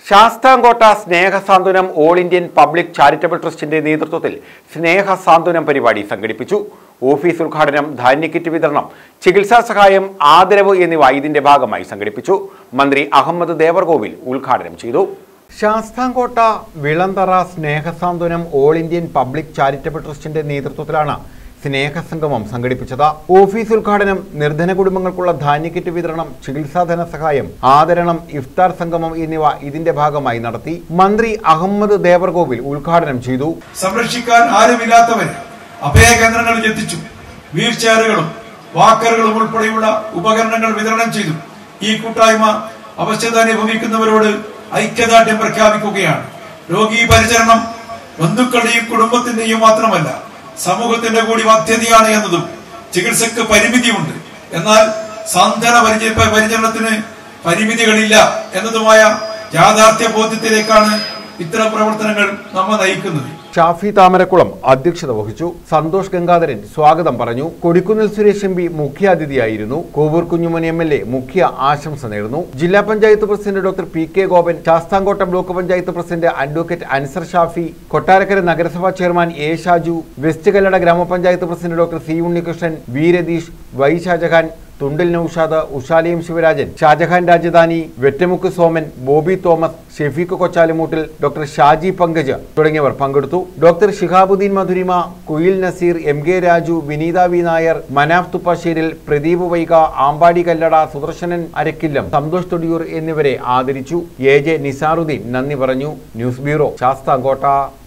ശാസ്താംകോട്ട സ്നേഹസാന്ത്വനം all Indian public charitable ട്രസ്റ്റിന്റെ നേതൃത്വത്തിൽ സ്നേഹസാന്ത്വനം പരിപാടി സംഘടിപ്പിച്ചു ഓഫീസ് ഉദ്ഘാടനം ധാന്യക്കിറ്റ് വിതരണം ചികിത്സാ സഹായം ആദരവ് എന്നിവ ഇതിന്റെ ഭാഗമായി സംഘടിപ്പിച്ചു മന്ത്രി അഹമ്മദ് ദേവർകോവിൽ ഉദ്ഘാടനം ചെയ്തു ശാസ്താംകോട്ട വിളന്തറ സ്നേഹസാന്ത്വനം ഓൾ ഇന്ത്യൻ പബ്ലിക് ചാരിറ്റബിൾ ട്രസ്റ്റിന്റെ നേതൃത്വത്തിലാണ് സ്നേഹസംഗമം സംഘടിപ്പിച്ചത് ഓഫീസ് ഉദ്ഘാടനം നിർധന കുടുംബങ്ങൾക്കുള്ള ധാന്യക്കിറ്റ് വിതരണം ചികിത്സാ ധനസഹായം ആദരണം ഇഫ്താർ സംഗമം എന്നിവ ഇതിന്റെ ഭാഗമായി നടത്തി മന്ത്രി അഹമ്മദ് ദേവർകോവിൽ ഉദ്ഘാടനം ചെയ്തു സംരക്ഷിക്കാൻ ആരുമില്ലാത്തവരെ അഭയ കേന്ദ്രങ്ങളിൽ എത്തിച്ചു വീൽ ചെയറുകളും വാക്കറുകളും ഉൾപ്പെടെയുള്ള ഉപകരണങ്ങൾ വിതരണം ചെയ്തു ഈ കൂട്ടായ്മ അവശത അനുഭവിക്കുന്നവരോട് ഐക്യദാർഢ്യം പ്രഖ്യാപിക്കുകയാണ് രോഗീ പരിചരണം ബന്ധുക്കളുടെയും കുടുംബത്തിന്റെയും മാത്രമല്ല സമൂഹത്തിന്റെ കൂടി ബാധ്യതയാണ് എന്നതും ചികിത്സക്ക് പരിമിതിയുണ്ട് എന്നാൽ സാന്ത്വന പരിചയ പരിചരണത്തിന് പരിമിതികളില്ല എന്നതുമായ യാഥാർത്ഥ്യ ബോധ്യത്തിലേക്കാണ് ഇത്തരം പ്രവർത്തനങ്ങൾ നമ്മെ നയിക്കുന്നത് ഷാഫി താമരക്കുളം അധ്യക്ഷത വഹിച്ചു സന്തോഷ് ഗംഗാധരൻ സ്വാഗതം പറഞ്ഞു കൊടിക്കുന്നിൽ സുരേഷ് എം പി മുഖ്യാതിഥിയായിരുന്നു Kovoor Kunjumon M L A മുഖ്യ ആശംസ നേർന്നു ജില്ലാ panchayat president doctor P K Gopan Sasthamkotta block panchayat president advocate Ansar Shafi Kottarakkara നഗരസഭാ chairman A Shaju west Kallada ഗ്രാമപഞ്ചായത്ത് president doctor C Unnikrishnan V Ratheesh Y Shajahan Thundil Noushad Ushalayam Sivarajan Shajahan Rajadhani Vettamukku Soman Bobby Thomas Shefeek Kochalumoottil doctor Shaji Pankaj തുടങ്ങിയവർ പങ്കെടുത്തു doctor Shihabuddin Madhurima Kuyil Nazeer M K Raju Vineetha V Nair Manaf Thuppassheril Pradeep Vaika Ambadi Kallada Sudarsanan അരക്കില്ലം Santhosh Thodiyoor എന്നിവരെ ആദരിച്ചു എ ജെ നിസാറുദ്ദീൻ നന്ദി പറഞ്ഞു ന്യൂസ് ബ്യൂറോ ശാസ്താംകോട്ട